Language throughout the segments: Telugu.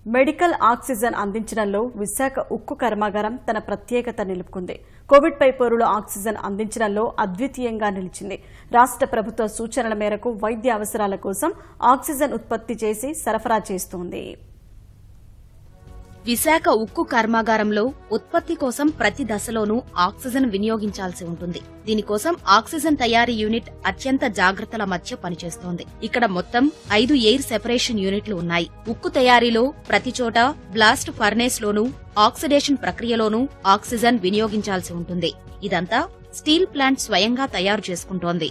మెడికల్ ఆక్సిజన్ అందించడంలో విశాఖ ఉక్కు కర్మాగారం తన ప్రత్యేకత నిలుపుకుంది కోవిడ్ పై పోరులో ఆక్సిజన్ అందించడంలో అద్వితీయంగా నిలిచింది రాష్ట్ర ప్రభుత్వ సూచనల మేరకు వైద్య అవసరాల కోసం ఆక్సిజన్ ఉత్పత్తి చేసి సరఫరా చేస్తోంది విశాఖ ఉక్కు కర్మాగారంలో ఉత్పత్తి కోసం ప్రతి దశలోనూ ఆక్సిజన్ వినియోగించాల్సి ఉంటుంది దీనికోసం ఆక్సిజన్ తయారీ యూనిట్ అత్యంత జాగ్రత్తల మధ్య పనిచేస్తోంది ఇక్కడ మొత్తం ఐదు ఎయిర్ సెపరేషన్ యూనిట్లు ఉన్నాయి ఉక్కు తయారీలో ప్రతి చోట బ్లాస్ట్ ఫర్నేస్ లోనూ ఆక్సిడేషన్ ప్రక్రియలోనూ ఆక్సిజన్ వినియోగించాల్సి ఉంటుంది ఇదంతా స్టీల్ ప్లాంట్ స్వయంగా తయారు చేసుకుంటోంది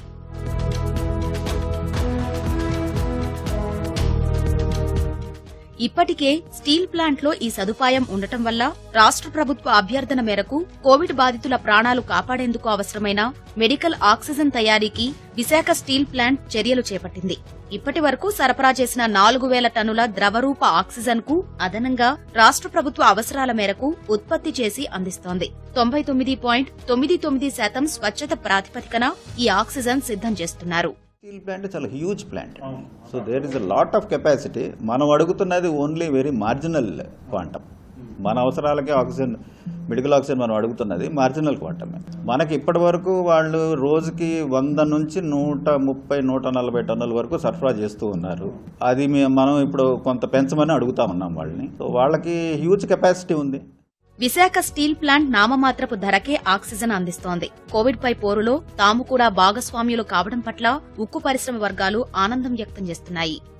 ఇప్పటికే స్టీల్ ప్లాంట్లో ఈ సదుపాయం ఉండటం వల్ల రాష్ట్ర ప్రభుత్వ అభ్యర్థన మేరకు కోవిడ్ బాధితుల ప్రాణాలు కాపాడేందుకు అవసరమైన మెడికల్ ఆక్సిజన్ తయారీకి విశాఖ స్టీల్ ప్లాంట్ చర్యలు చేపట్టింది ఇప్పటి వరకు సరఫరా చేసిన నాలుగు వేల టన్నుల ద్రవరూప ఆక్సిజన్ కు అదనంగా రాష్ట్ర ప్రభుత్వ అవసరాల మేరకు ఉత్పత్తి చేసి అందిస్తోంది తొంభై తొమ్మిది పాయింట్ తొమ్మిది తొమ్మిది శాతం స్వచ్ఛత ప్రాతిపదికన ఈ ఆక్సిజన్ సిద్ధం చేస్తున్నారు స్టీల్ ప్లాంట్ చాలా huge plant so there is a lot of capacity మనం అడుగుతున్నది ఓన్లీ వెరీ మార్జినల్ క్వాంటమ్ మన అవసరాలకే ఆక్సిజన్ మెడికల్ ఆక్సిజన్ మనం అడుగుతున్నది మార్జినల్ క్వాంటమే మనకి ఇప్పటి వరకు వాళ్ళు రోజుకి వంద నుంచి నూట ముప్పై నూట నలభై టన్నుల వరకు సరఫరా చేస్తూ ఉన్నారు అది మే- మనం ఇప్పుడు కొంత పెంచమని అడుగుతా ఉన్నాం వాళ్ళని సో వాళ్ళకి హ్యూజ్ కెపాసిటీ ఉంది విశాఖ స్టీల్ ప్లాంట్ నామమాత్రపు ధరకే ఆక్సిజన్ అందిస్తోంది కోవిడ్ పై పోరులో తాము కూడా భాగస్వామ్యులు కావడం పట్ల ఉక్కు పరిశ్రమ వర్గాలు ఆనందం వ్యక్తం చేస్తున్నాయి